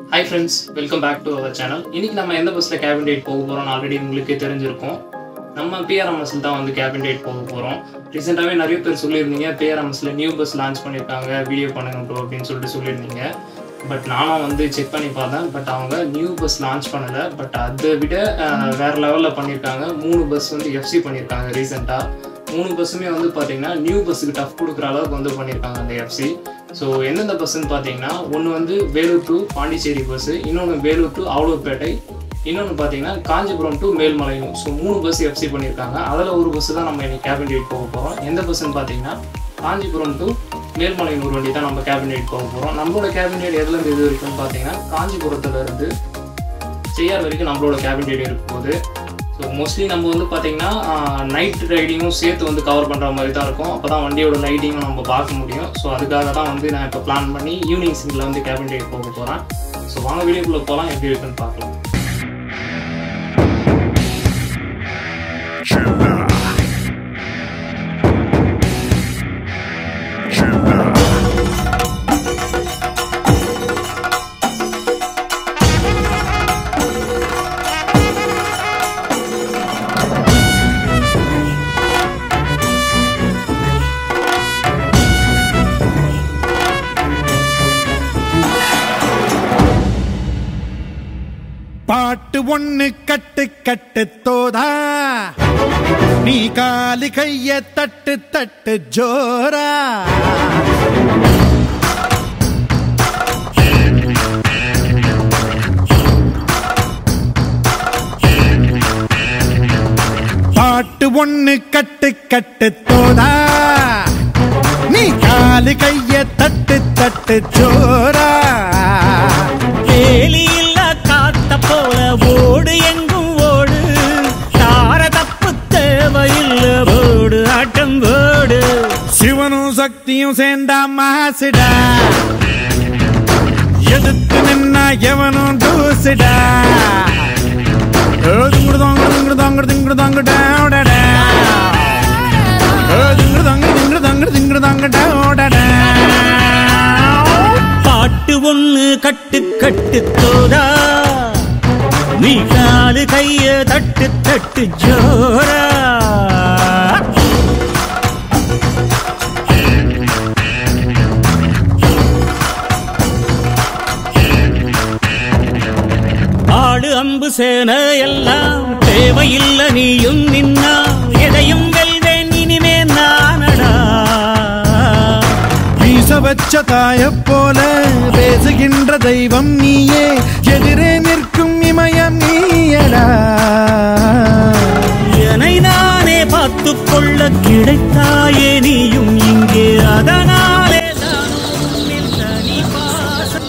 Hi friends welcome back to our channel இன்னைக்கு நம்ம எந்த பஸ்ஸில் கேபின் டேட் போக போகிறோம்னு ஆல்ரெடி உங்களுக்கே தெரிஞ்சிருக்கும் நம்ம பிஆர்எம்எஸ்ல தான் வந்து கேபின் டேட் போக போகிறோம் ரீசெண்டாகவே நிறைய பேர் சொல்லியிருந்தீங்க பிஆர்எம்எஸ்ல நியூ பஸ் லான்ச் பண்ணியிருக்காங்க வீடியோ பண்ணுங்க ப்ரோ அப்படின்னு சொல்லிட்டு சொல்லியிருந்தீங்க பட் நானும் வந்து செக் பண்ணி பார்த்தேன் பட் அவங்க நியூ பஸ் லான்ச் பண்ணலை பட் அதை விட அஹ், வேற லெவலில் பண்ணியிருக்காங்க மூணு பஸ் வந்து எஃப்சி பண்ணியிருக்காங்க ரீசெண்டாக மூணு பஸ்ஸுமே வந்து பார்த்தீங்கன்னா நியூ பஸ்ஸுக்கு டஃப் கொடுக்குற அளவுக்கு வந்து பண்ணியிருக்காங்க அந்த எஃப்சி ஸோ எந்தெந்த பஸ்ஸுன்னு பார்த்தீங்கன்னா ஒன்று வந்து வேலூர் டு பாண்டிச்சேரி பஸ்ஸு இன்னொன்று வேலூர் டு அவலூர்பேட்டை இன்னொன்று பார்த்தீங்கன்னா காஞ்சிபுரம் டு மேல்மலையும் ஸோ மூணு பஸ் எஃப்சி பண்ணியிருக்காங்க அதில் ஒரு பஸ் தான் நம்ம இன்னைக்கு கேபின் டேட் போக போகிறோம் எந்த பஸ்ஸுன்னு பார்த்தீங்கன்னா காஞ்சிபுரம் டு மேல்மலையின் ஒரு வண்டி தான் நம்ம கேபின் டேட் போக போகிறோம் நம்மளோட கேபின் டேட் எதுலேருந்து இது வரைக்கும்னு பார்த்தீங்கன்னா காஞ்சிபுரத்துல இருந்து செய்யார் வரைக்கும் நம்மளோட கேபின் டேட் இருக்கும் போது ஸோ மோஸ்ட்லி நம்ம வந்து பார்த்தீங்கன்னா நைட் ரைடிங்கும் சேர்த்து வந்து கவர் பண்ணுற மாதிரி தான் இருக்கும் அப்போ தான் வண்டியோட லைட்டிங்கும் நம்ம பார்க்க முடியும் ஸோ அதுக்காக தான் வந்து நான் இப்போ பிளான் பண்ணி ஈவினிங் சிங்கில் வந்து கேபின் டேட் போக போகிறேன் ஸோ வாங்க வீடியோக்குள்ளே போகலாம் எப்படி இருக்குன்னு பார்க்கலாம் பாட்டு ஒண்ணு கட்டு கட்டு தோதா நீ காலி கைய தட்டு தட்டு ஜோரா பாட்டு ஒண்ணு கட்டு கட்டு தோதா நீ காலி கைய தட்டு தட்டு ஜோரா வேலி இல்ல காத்த போல ஓடு எங்கும் ஓடு தார தப்பு தேவையில்ல ஓடு ஆட்டம் ஓடு சிவனும் சக்தியும் சேர்ந்தா மாசுடா எதிர்த்து நின்னா எவனும் டூசுடா பாட்டு ஒண்ணு கட்டு கட்டு தோதா நீ காலு கைய தட்டு தட்டு ஜோரா ஆடு அம்பு சேன எல்லாம் தேவையில்ல நீயும் நின்னா எதையும் வெல்வேன் இனிமே நானடா வீச வச்ச தாய போல பேசுகின்ற தெய்வம் நீயே எதிரே நிற்கும் இமயம் நீயடா என்னை நானே பார்த்து கொள்ள கிடைத்தாயே நீயும் இங்கே அதனாலே தான் உன்னில் தனி பாசம்.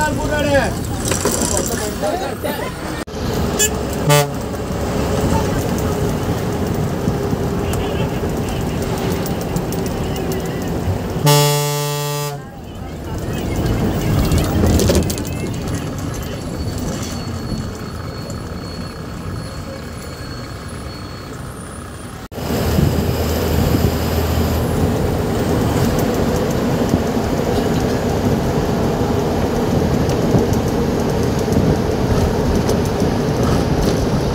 ஆ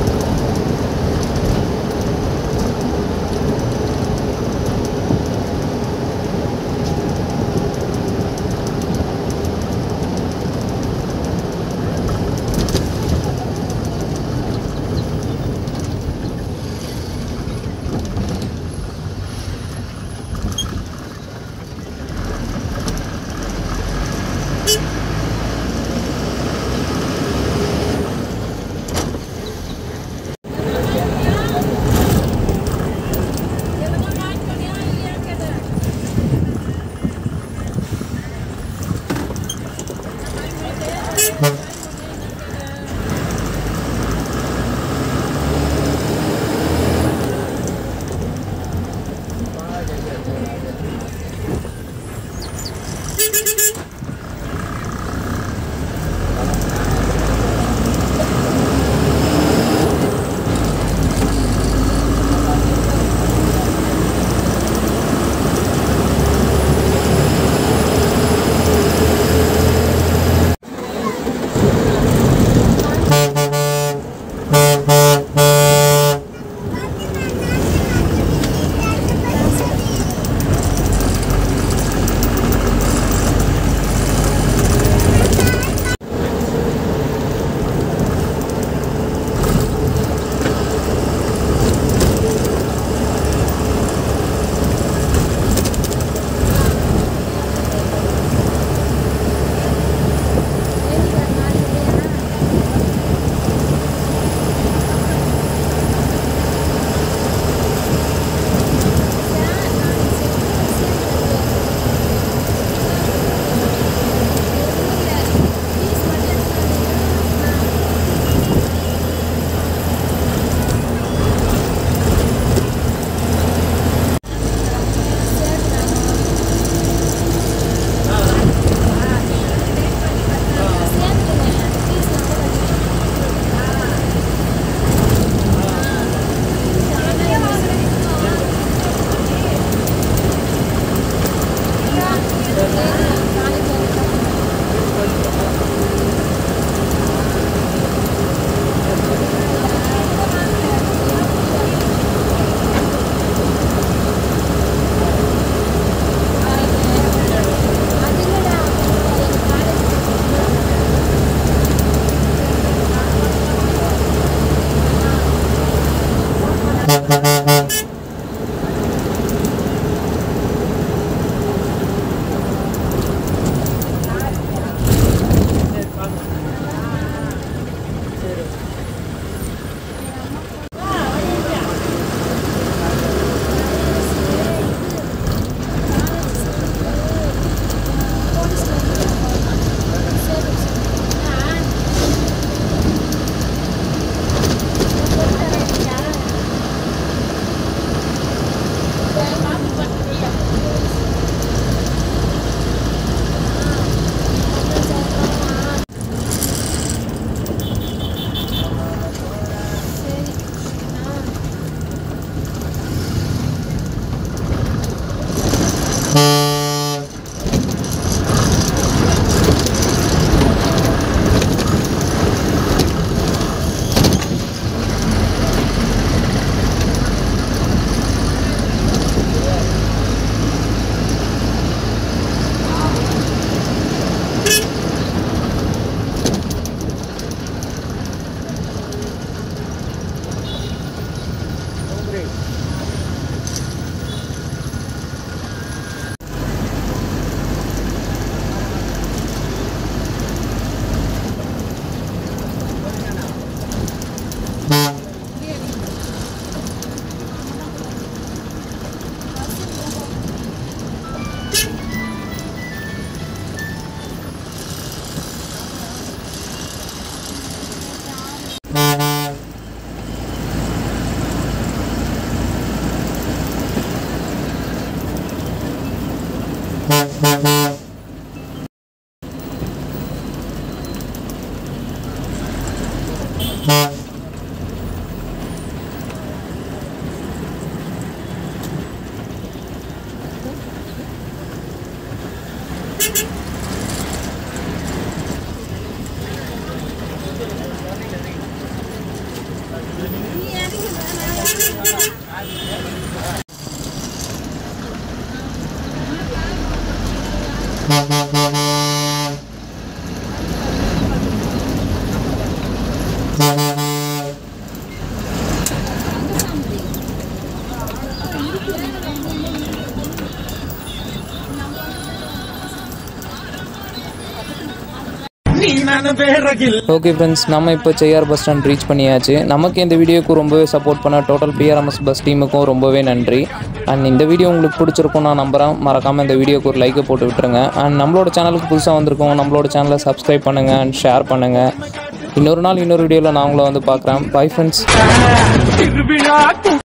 ஓகே ஃப்ரெண்ட்ஸ் நம்ம இப்போ செய்யார் பஸ் ஸ்டாண்ட் ரீச் பண்ணியாச்சு நமக்கு இந்த வீடியோக்கு ரொம்பவே சப்போர்ட் பண்ண டோட்டல் பிஆர்எம்எஸ் பஸ் டீமுக்கும் ரொம்பவே நன்றி அண்ட் இந்த வீடியோ உங்களுக்கு பிடிச்சிருக்கும் நான் நம்புகிறேன் மறக்காமல் இந்த வீடியோக்கு ஒரு லைக்கை போட்டு விட்டுருங்க அண்ட் நம்மளோட சேனலுக்கு புதுசாக வந்திருக்கோம் நம்மளோட சேனலை சப்ஸ்கிரைப் பண்ணுங்கள் அண்ட் ஷேர் பண்ணுங்கள் இன்னொரு நாள் இன்னொரு வீடியோவில் நான் உங்களை வந்து பார்க்குறேன் பை ஃப்ரெண்ட்ஸ்